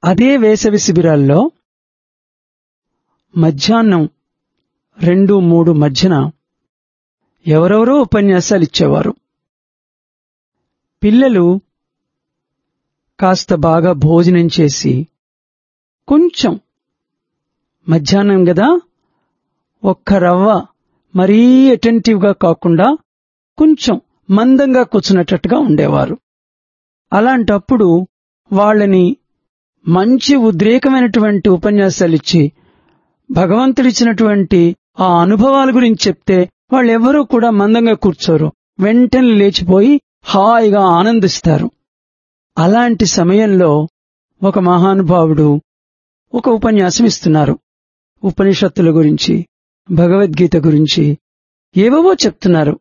అదే వేసవి శిబిరాల్లో మధ్యాహ్నం రెండు మూడు మధ్యన ఎవరెవరో ఉపన్యాసాలు ఇచ్చేవారు పిల్లలు కాస్త బాగా భోజనం చేసి కొంచెం మధ్యాహ్నం గదా ఒక్క రవ్వ మరీ అటెంటివ్గా కాకుండా కొంచెం మందంగా కూర్చున్నట్టుగా ఉండేవారు అలాంటప్పుడు వాళ్ళని మంచి ఉద్రేకమైనటువంటి ఉపన్యాసాలు ఇచ్చి భగవంతుడిచ్చినటువంటి ఆ అనుభవాల గురించి చెప్తే వాళ్ళెవ్వరూ కూడా మందంగా కూర్చోరు వెంటనే లేచిపోయి హాయిగా ఆనందిస్తారు అలాంటి సమయంలో ఒక మహానుభావుడు ఒక ఉపన్యాసం ఇస్తున్నారు ఉపనిషత్తుల గురించి భగవద్గీత గురించి ఏవేవో చెప్తున్నారు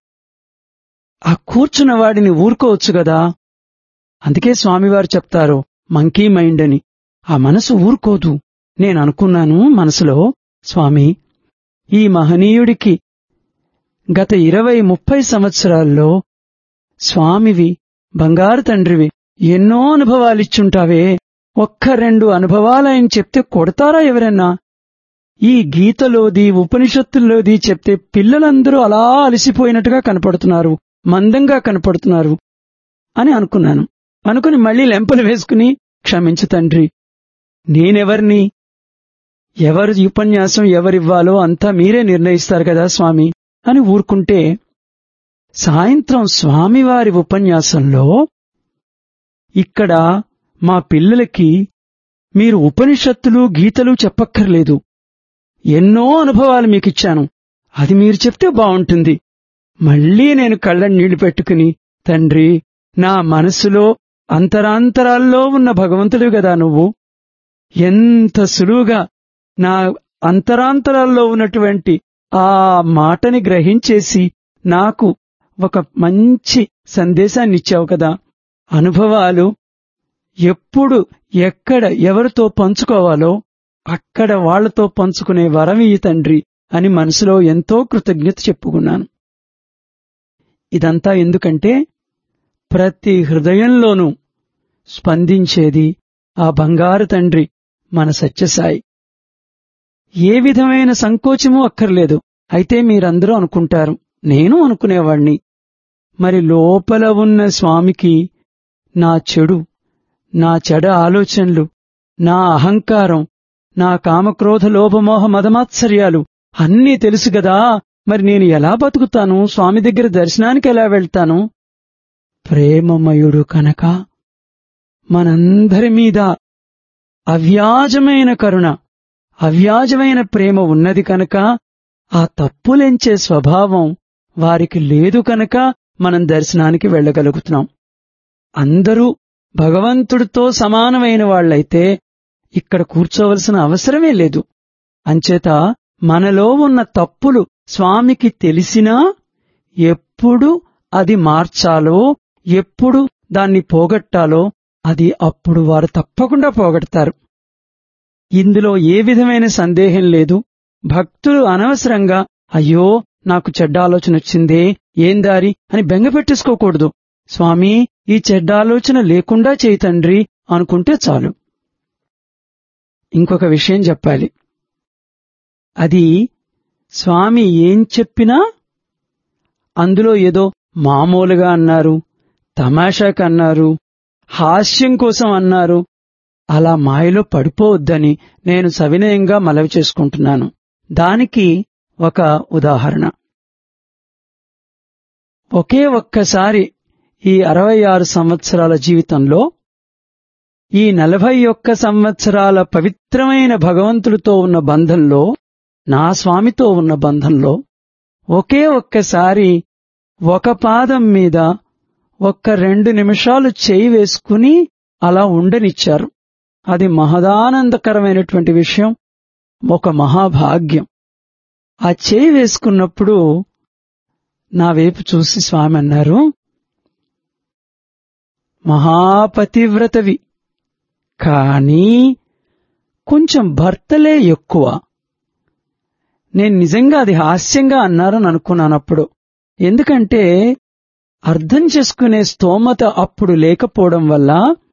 ఆ కూర్చున్న వాడిని ఊరుకోవచ్చు గదా అందుకే స్వామివారు చెప్తారు మంకీ మైండ్ అని ఆ మనసు ఊరుకోదు నేను అనుకున్నాను మనసులో స్వామి ఈ మహనీయుడికి గత ఇరవై ముప్పై సంవత్సరాల్లో స్వామివి బంగారు తండ్రివి ఎన్నో అనుభవాలిచ్చుంటావే ఒక్క రెండు అనుభవాలని చెప్తే కొడతారా ఎవరన్నా ఈ గీతలోది ఉపనిషత్తుల్లోది చెప్తే పిల్లలందరూ అలా అలసిపోయినట్టుగా కనపడుతున్నారు మందంగా కనపడుతున్నారు అని అనుకున్నాను అనుకుని మళ్లీ లెంపలు వేసుకుని క్షమించు తండ్రి నేనెవర్ని ఎవరు ఉపన్యాసం ఎవరివ్వాలో అంతా మీరే నిర్ణయిస్తారు కదా స్వామి అని ఊరుకుంటే సాయంత్రం స్వామివారి ఉపన్యాసంలో ఇక్కడ మా పిల్లలకి మీరు ఉపనిషత్తులు గీతలు చెప్పక్కర్లేదు ఎన్నో అనుభవాలు మీకిచ్చాను అది మీరు చెప్తే బావుంటుంది మళ్లీ నేను కళ్ళ నీళ్లు పెట్టుకుని తండ్రి నా మనసులో అంతరాంతరాల్లో ఉన్న భగవంతుడు గదా నువ్వు ఎంత సులువుగా నా అంతరాంతరాల్లో ఉన్నటువంటి ఆ మాటని గ్రహించేసి నాకు ఒక మంచి సందేశాన్ని ఇచ్చావు కదా అనుభవాలు ఎప్పుడు ఎక్కడ ఎవరితో పంచుకోవాలో అక్కడ వాళ్లతో పంచుకునే వరం ఈ తండ్రి అని మనసులో ఎంతో కృతజ్ఞత చెప్పుకున్నాను ఇదంతా ఎందుకంటే ప్రతి హృదయంలోనూ స్పందించేది ఆ బంగారు తండ్రి మన సత్యసాయి ఏ విధమైన సంకోచమూ అక్కర్లేదు అయితే మీరందరూ అనుకుంటారు నేను అనుకునేవాణ్ణి మరి లోపల ఉన్న స్వామికి నా చెడు నా చెడ ఆలోచనలు నా అహంకారం నా కామక్రోధ లోభమోహ మదమాత్సర్యాలు అన్నీ తెలుసు గదా మరి నేను ఎలా బతుకుతాను స్వామి దగ్గర దర్శనానికి ఎలా వెళ్తాను ప్రేమమయుడు కనుక మనందరి మీద అవ్యాజమైన కరుణ అవ్యాజమైన ప్రేమ ఉన్నది కనుక ఆ తప్పులెంచే స్వభావం వారికి లేదు కనుక మనం దర్శనానికి వెళ్ళగలుగుతున్నాం అందరూ భగవంతుడితో సమానమైన వాళ్లైతే ఇక్కడ కూర్చోవలసిన అవసరమే లేదు అంచేత మనలో ఉన్న తప్పులు స్వామికి తెలిసినా ఎప్పుడు అది మార్చాలో ఎప్పుడు దాన్ని పోగొట్టాలో అది అప్పుడు వారు తప్పకుండా పోగొడతారు ఇందులో ఏ విధమైన సందేహం లేదు భక్తులు అనవసరంగా అయ్యో నాకు చెడ్డ ఆలోచన వచ్చిందే ఏం దారి అని బెంగ పెట్టేసుకోకూడదు స్వామి ఈ చెడ్డ ఆలోచన లేకుండా చేయి తండ్రి అనుకుంటే చాలు ఇంకొక విషయం చెప్పాలి అది స్వామి ఏం చెప్పినా అందులో ఏదో మామూలుగా అన్నారు తమాషాకు అన్నారు హాస్యం కోసం అన్నారు అలా మాయలో పడిపోవద్దని నేను సవినయంగా మనవి చేసుకుంటున్నాను దానికి ఒక ఉదాహరణ ఒకే ఒక్కసారి ఈ అరవై ఆరు సంవత్సరాల జీవితంలో ఈ నలభై ఒక్క సంవత్సరాల పవిత్రమైన భగవంతుడితో ఉన్న బంధంలో నా స్వామితో ఉన్న బంధంలో ఒకే ఒక్కసారి ఒక పాదం మీద ఒక్క రెండు నిమిషాలు చేయి వేసుకుని అలా ఉండనిచ్చారు అది మహదానందకరమైనటువంటి విషయం ఒక మహాభాగ్యం ఆ చేయి వేసుకున్నప్పుడు నా వైపు చూసి స్వామి అన్నారు మహాపతివ్రతవి కానీ కొంచెం భర్తలే ఎక్కువ నేను నిజంగా అది హాస్యంగా అన్నారని అనుకున్నానప్పుడు ఎందుకంటే అర్థం చేసుకునే స్తోమత అప్పుడు లేకపోవడం వల్ల